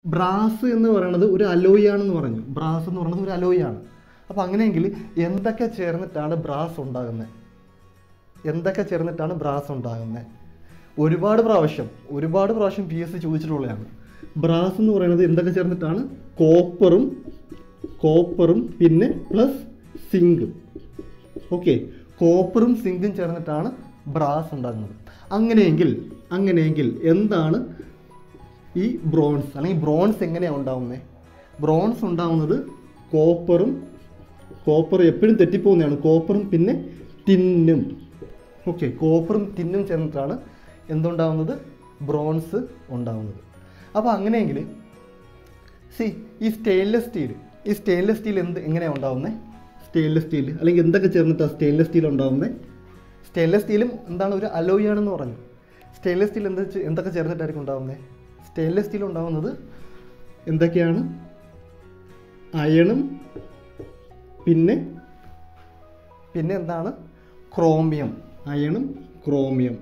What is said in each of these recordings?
brass എന്ന് പറയുന്നത് ഒരു അലോയ് ആണെന്ന് പറഞ്ഞു ബ്രാസ് എന്ന് പറയുന്നത് ഒരു അലോയ് ആണ് അപ്പോൾ അങ്ങനെയെങ്കിൽ എന്തൊക്കെ ചേർന്നിട്ടാണ് ബ്രാസ് ഉണ്ടാകുന്നത് എന്തൊക്കെ ചേർന്നിട്ടാണ് ബ്രാസ് ഉണ്ടാകുന്നത് ഒരുപാട് പ്രാവശ്യം ഒരുപാട് പ്രാവശ്യം പി എസ് സി ചോദിച്ചിട്ടുള്ളതാണ് ബ്രാസ് എന്ന് പറയുന്നത് എന്തൊക്കെ ചേർന്നിട്ടാണ് കോപ്പറും കോപ്പറും പിന്നെ പ്ലസ് സിങ്കും ഓക്കെ കോപ്പറും സിങ്കും ചേർന്നിട്ടാണ് ബ്രാസ് ഉണ്ടാകുന്നത് അങ്ങനെയെങ്കിൽ അങ്ങനെയെങ്കിൽ എന്താണ് ഈ ബ്രോൺസ് അല്ലെങ്കിൽ ബ്രോൺസ് എങ്ങനെയാണ് ഉണ്ടാവുന്നത് ബ്രോൺസ് ഉണ്ടാവുന്നത് കോപ്പറും കോപ്പർ എപ്പോഴും തെറ്റിപ്പോകുന്നതാണ് കോപ്പറും പിന്നെ ടിന്നും ഓക്കെ കോപ്പറും ടിന്നും ചേർന്നിട്ടാണ് എന്തുണ്ടാവുന്നത് ബ്രോൺസ് ഉണ്ടാവുന്നത് അപ്പോൾ അങ്ങനെയെങ്കിൽ സി ഈ സ്റ്റെയിൻലെസ് സ്റ്റീൽ ഈ സ്റ്റെയിൻലെസ് സ്റ്റീൽ എന്ത് എങ്ങനെയാണ് ഉണ്ടാവുന്നത് സ്റ്റെയിൻലെസ് സ്റ്റീൽ അല്ലെങ്കിൽ എന്തൊക്കെ ചേർന്നിട്ടാണ് സ്റ്റെയിൻലെസ് സ്റ്റീൽ ഉണ്ടാവുന്നത് സ്റ്റെയിൻലെസ് സ്റ്റീലും എന്താണ് ഒരു അലോയ് ആണെന്ന് പറഞ്ഞു സ്റ്റെയിൻലെസ് സ്റ്റീൽ എന്ത് ചെ- എന്തൊക്കെ ചേർന്നിട്ടായിരിക്കും ഉണ്ടാവുന്നത് സ്റ്റെയിൻലെസ് സ്റ്റീൽ ഉണ്ടാവുന്നത് എന്തൊക്കെയാണ് അയണും പിന്നെ പിന്നെ എന്താണ് ക്രോമിയം അയണും ക്രോമിയം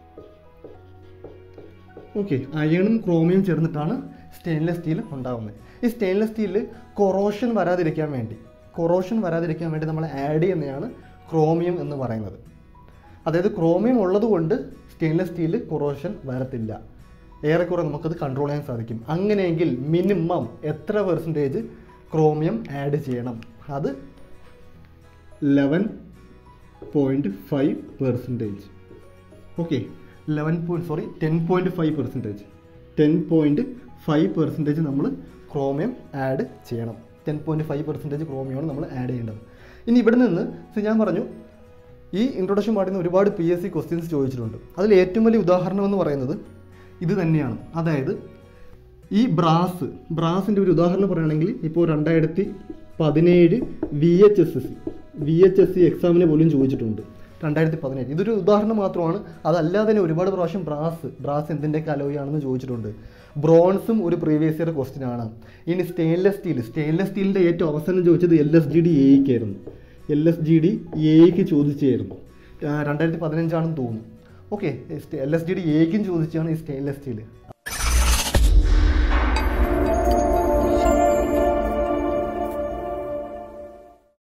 ഓക്കെ അയണും ക്രോമിയം ചേർന്നിട്ടാണ് സ്റ്റെയിൻലെസ് സ്റ്റീൽ ഉണ്ടാകുന്നത് ഈ സ്റ്റെയിൻലെസ് സ്റ്റീലിൽ കൊറോഷൻ വരാതിരിക്കാൻ വേണ്ടി കൊറോഷൻ വരാതിരിക്കാൻ വേണ്ടി നമ്മൾ ആഡ് ചെയ്യുന്നതാണ് ക്രോമിയം എന്ന് പറയുന്നത് അതായത് ക്രോമിയം ഉള്ളതുകൊണ്ട് സ്റ്റെയിൻലെസ് സ്റ്റീൽ കൊറോഷൻ വരത്തില്ല ഏറെക്കുറെ നമുക്കത് കൺട്രോൾ ചെയ്യാൻ സാധിക്കും അങ്ങനെയെങ്കിൽ മിനിമം എത്ര പെർസെൻറ്റേജ് ക്രോമിയം ആഡ് ചെയ്യണം അത് eleven point five percentage okay eleven point sorry ten point five percentage ten point five percentage നമ്മൾ ക്രോമിയം ആഡ് ചെയ്യണം ടെൻ പോയിൻറ്റ് ഫൈവ് പെർസെൻറ്റേജ് ക്രോമിയമാണ് നമ്മൾ ആഡ് ചെയ്യേണ്ടത് ഇനി ഇവിടെ നിന്ന് സി ഞാൻ പറഞ്ഞു ഈ ഇൻട്രൊഡക്ഷൻ പാർട്ടിൽ നിന്ന് ഒരുപാട് പി എസ് സി ക്വസ്റ്റ്യൻസ് ചോദിച്ചിട്ടുണ്ട് അതിൽ ഏറ്റവും വലിയ ഉദാഹരണം എന്ന് പറയുന്നത് ഇത് തന്നെയാണ് അതായത് ഈ ബ്രാസ് ബ്രാസിൻ്റെ ഒരു ഉദാഹരണം പറയുകയാണെങ്കിൽ ഇപ്പോൾ രണ്ടായിരത്തി പതിനേഴ് V H S S C V H S C എക്സാമിന് പോലും ചോദിച്ചിട്ടുണ്ട് രണ്ടായിരത്തി പതിനേഴ് ഇതൊരു ഉദാഹരണം മാത്രമാണ് അതല്ലാതെ തന്നെ ഒരുപാട് പ്രാവശ്യം ബ്രാസ് ബ്രാസ് എന്തിൻ്റെയൊക്കെ അലോയാണെന്ന് ചോദിച്ചിട്ടുണ്ട് ബ്രോൺസും ഒരു പ്രീവിയസ് ഇയർ ക്വസ്റ്റ്യൻ ആണ് ഇനി സ്റ്റെയിൻലെസ് സ്റ്റീൽ സ്റ്റെയിൻലെസ് സ്റ്റീലിൻ്റെ ഏറ്റവും അവസാനം ചോദിച്ചത് എൽ എസ് ജി ഡി എയ്ക്കായിരുന്നു എൽ എസ് ജി ഡി എയ്ക്ക് ചോദിച്ചായിരുന്നു രണ്ടായിരത്തി പതിനഞ്ചാണെന്ന് തോന്നുന്നു okay L S G D എയ്ക്കും ചോദിച്ചാണ് ഈ സ്റ്റെയിൻലെസ് സ്റ്റീൽ